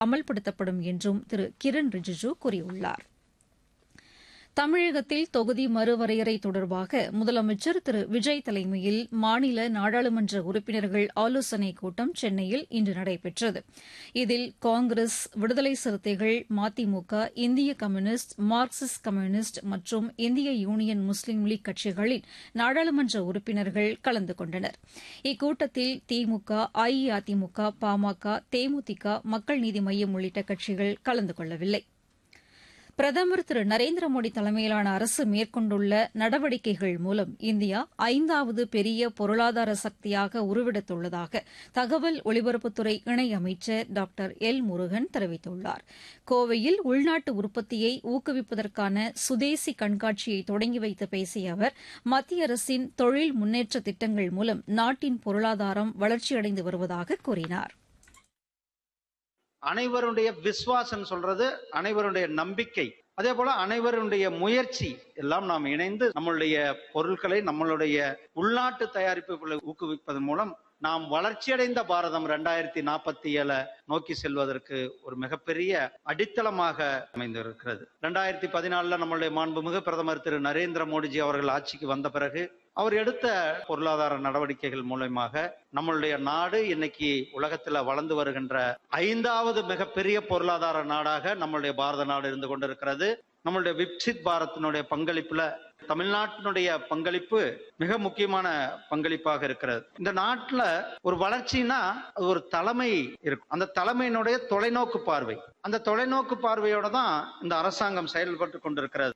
அமல்படுத்தப்படும் என்றும் திரு கிரண் ரிஜிஜு கூறியுள்ளார் தமிழகத்தில் தொகுதி மறுவரையறை தொடர்பாக முதலமைச்சர் திரு விஜய் தலைமையில் மாநில நாடாளுமன்ற உறுப்பினர்கள் ஆலோசனைக் கூட்டம் சென்னையில் இன்று நடைபெற்றது இதில் காங்கிரஸ் விடுதலை சிறுத்தைகள் மதிமுக இந்திய கம்யூனிஸ்ட் மார்க்சிஸ்ட் கம்யூனிஸ்ட் மற்றும் இந்திய யூனியன் முஸ்லீம் லீக் கட்சிகளின் நாடாளுமன்ற உறுப்பினர்கள் கலந்து கொண்டனர் இக்கூட்டத்தில் திமுக அஇஅதிமுக பாமக தேமுதிக மக்கள் நீதி மய்யம் உள்ளிட்ட கட்சிகள் கலந்து கொள்ளவில்லை பிரதமர் திரு நரேந்திர மோடி தலைமையிலான அரசு மேற்கொண்டுள்ள நடவடிக்கைகள் மூலம் இந்தியா ஐந்தாவது பெரிய பொருளாதார சக்தியாக உருவெடுத்துள்ளதாக தகவல் ஒலிபரப்புத்துறை இணையமைச்சர் டாக்டர் எல் முருகன் தெரிவித்துள்ளார் கோவையில் உள்நாட்டு உற்பத்தியை ஊக்குவிப்பதற்கான சுதேசி கண்காட்சியை தொடங்கி வைத்து பேசிய அவர் மத்திய அரசின் தொழில் முன்னேற்ற திட்டங்கள் மூலம் நாட்டின் பொருளாதாரம் வளர்ச்சியடைந்து வருவதாக கூறினார் அனைவருடைய விசுவாசம் சொல்றது அனைவருடைய நம்பிக்கை அதே போல அனைவருடைய முயற்சி எல்லாம் நாம் இணைந்து நம்மளுடைய பொருட்களை நம்மளுடைய உள்நாட்டு தயாரிப்புகளை ஊக்குவிப்பதன் மூலம் நாம் வளர்ச்சியடைந்த பாரதம் ரெண்டாயிரத்தி நாற்பத்தி ஏழை நோக்கி செல்வதற்கு ஒரு மிகப்பெரிய அடித்தளமாக அமைந்திருக்கிறது ரெண்டாயிரத்தி பதினாலுல நம்மளுடைய மாண்புமிகு பிரதமர் திரு நரேந்திர மோடிஜி அவர்கள் ஆட்சிக்கு வந்த பிறகு அவர் எடுத்த பொருளாதார நடவடிக்கைகள் மூலயமாக நம்மளுடைய நாடு இன்னைக்கு உலகத்துல வளர்ந்து வருகின்ற ஐந்தாவது மிகப்பெரிய பொருளாதார நாடாக நம்மளுடைய பாரத நாடு இருந்து கொண்டிருக்கிறது நம்மளுடைய விக்சித் பாரத்தினுடைய பங்களிப்புல தமிழ்நாட்டினுடைய பங்களிப்பு மிக முக்கியமான பங்களிப்பாக இருக்கிறது இந்த நாட்டுல ஒரு வளர்ச்சினா அது ஒரு தலைமை இருக்கும் அந்த தலைமையினுடைய தொலைநோக்கு பார்வை அந்த தொலைநோக்கு பார்வையோட தான் இந்த அரசாங்கம் செயல்பட்டு கொண்டிருக்கிறது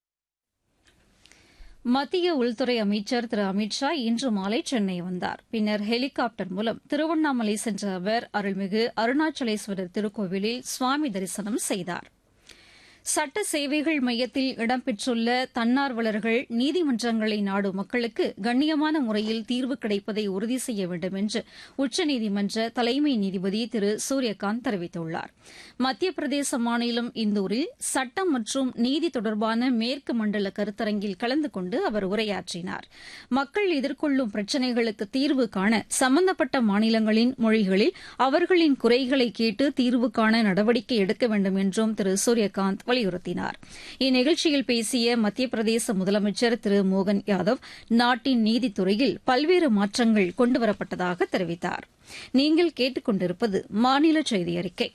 மத்திய உள்துறை அமைச்சர் திரு அமித் ஷா இன்று மாலை சென்னை வந்தார் பின்னர் ஹெலிகாப்டர் மூலம் திருவண்ணாமலை சென்ற அவர் அருள்மிகு அருணாச்சலேஸ்வரர் திருக்கோவிலில் சுவாமி தரிசனம் செய்தார் சட்ட சேவைகள் மையத்தில் இடம்பெற்றுள்ள தன்னார்வலர்கள் நீதிமன்றங்களை நாடும் மக்களுக்கு கண்ணியமான முறையில் தீர்வு கிடைப்பதை உறுதி செய்ய வேண்டும் என்று உச்சநீதிமன்ற தலைமை நீதிபதி திரு சூரியகாந்த் தெரிவித்துள்ளார் மத்திய பிரதேச மாநிலம் இந்தூரில் சட்டம் மற்றும் நீதி தொடர்பான மேற்கு மண்டல கருத்தரங்கில் கலந்து கொண்டு அவர் உரையாற்றினார் மக்கள் எதிர்கொள்ளும் பிரச்சினைகளுக்கு தீர்வு காண சம்பந்தப்பட்ட மாநிலங்களின் மொழிகளில் அவர்களின் குறைகளை கேட்டு தீர்வு காண நடவடிக்கை எடுக்க வேண்டும் என்றும் திரு சூரியகாந்த் வலியுறுத்தினார் இந்நிகழ்ச்சியில் பேசிய மத்திய பிரதேச முதலமைச்சர் திரு மோகன் யாதவ் நாட்டின் நீதித்துறையில் பல்வேறு மாற்றங்கள் கொண்டுவரப்பட்டதாக தெரிவித்தார் நீங்கள் கேட்டுக் கொண்டிருப்பது மாநில செய்தி அறிக்கை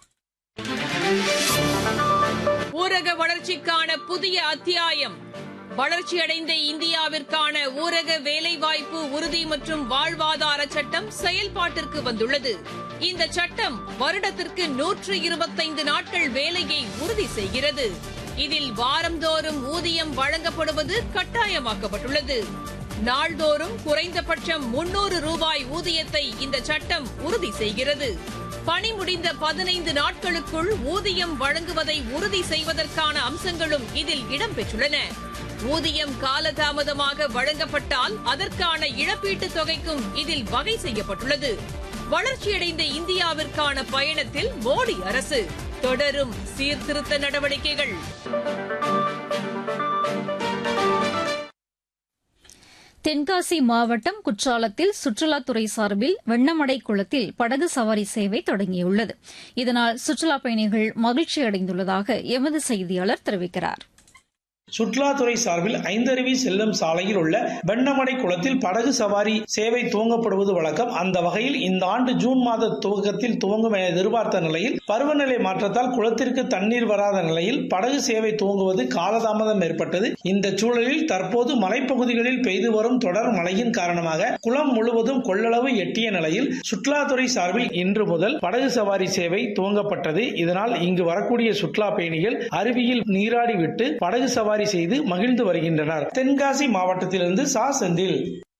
ஊரக வளர்ச்சிக்கான புதிய அத்தியாயம் வளர்ச்சியடைந்த இந்தியாவிற்கான ஊரக வேலைவாய்ப்பு உறுதி மற்றும் வாழ்வாதார சட்டம் செயல்பாட்டிற்கு வந்துள்ளது இந்த சட்டம் வருடத்திற்கு நூற்று இருபத்தைந்து நாட்கள் வேலையை உறுதி செய்கிறது இதில் வாரந்தோறும் ஊதியம் வழங்கப்படுவது கட்டாயமாக்கப்பட்டுள்ளது நாள்தோறும் குறைந்தபட்சம் முன்னூறு ரூபாய் ஊதியத்தை இந்த சட்டம் உறுதி செய்கிறது பணி முடிந்த பதினைந்து நாட்களுக்குள் ஊதியம் வழங்குவதை உறுதி செய்வதற்கான அம்சங்களும் இதில் இடம்பெற்றுள்ளன ஊதியம் காலதாமதமாக வழங்கப்பட்டால் அதற்கான இழப்பீட்டுத் தொகைக்கும் இதில் வகை செய்யப்பட்டுள்ளது வளர்ச்சியடைந்த இந்தியாவிற்கான பயணத்தில் மோடி அரசு தொடரும் சீர்திருத்த நடவடிக்கைகள் தென்காசி மாவட்டம் குற்றாலத்தில் சுற்றுலாத்துறை சார்பில் வெண்ணமடை குளத்தில் படகு சவாரி சேவை தொடங்கியுள்ளது இதனால் சுற்றுலாப் பயணிகள் மகிழ்ச்சியடைந்துள்ளதாக எமது செய்தியாளர் தெரிவிக்கிறார் சுற்றுலாத்துறை சார்பில் ஐந்தருவி செல்லும் சாலையில் உள்ள வெண்ணமடை குளத்தில் படகு சவாரி சேவை துவங்கப்படுவது வழக்கம் அந்த வகையில் இந்த ஆண்டு ஜூன் மாத துவக்கத்தில் துவங்கும் என எதிர்பார்த்த நிலையில் பருவநிலை மாற்றத்தால் குளத்திற்கு தண்ணீர் வராத நிலையில் படகு சேவை துவங்குவது காலதாமதம் ஏற்பட்டது இந்த சூழலில் தற்போது மலைப்பகுதிகளில் பெய்து வரும் தொடர் மழையின் காரணமாக குளம் முழுவதும் கொள்ளளவு எட்டிய நிலையில் சுற்றுலாத்துறை சார்பில் இன்று முதல் படகு சவாரி சேவை துவங்கப்பட்டது இதனால் இங்கு வரக்கூடிய சுற்றுலா பயணிகள் அருவியில் நீராடி விட்டு படகு சவாரி சவாரி செய்து மகிழ்ந்து வருகின்றனர் தென்காசி மாவட்டத்திலிருந்து சா செந்தில்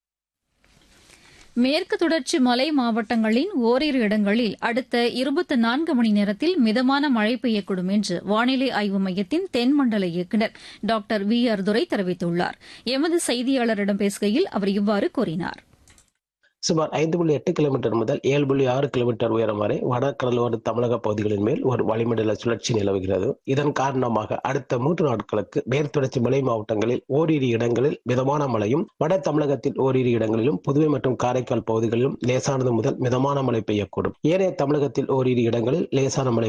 மேற்கு தொடர்ச்சி மலை மாவட்டங்களின் ஓரிரு இடங்களில் அடுத்த இருபத்தி நான்கு மணி நேரத்தில் மிதமான மழை பெய்யக்கூடும் என்று வானிலை ஆய்வு மையத்தின் தென்மண்டல இயக்குநர் டாக்டர் வி ஆர் துரை தெரிவித்துள்ளார் எமது செய்தியாளரிடம் பேசுகையில் அவர் இவ்வாறு கூறினார் சுமார் ஐந்து புள்ளி எட்டு கிலோமீட்டர் முதல் ஏழு புள்ளி ஆறு கிலோமீட்டர் உயரம் வரை வடகடலோர தமிழக பகுதிகளின் மேல் ஒரு வளிமண்டல சுழற்சி நிலவுகிறது இதன் காரணமாக அடுத்த மூன்று நாட்களுக்கு மேற்தொடர்ச்சி மலை மாவட்டங்களில் ஓரிரு இடங்களில் மிதமான மழையும் வட தமிழகத்தில் ஓரிரு இடங்களிலும் புதுவை மற்றும் காரைக்கால் பகுதிகளிலும் லேசானது முதல் மிதமான மழை பெய்யக்கூடும் ஏனைய தமிழகத்தில் ஓரிரு இடங்களில் லேசான மழை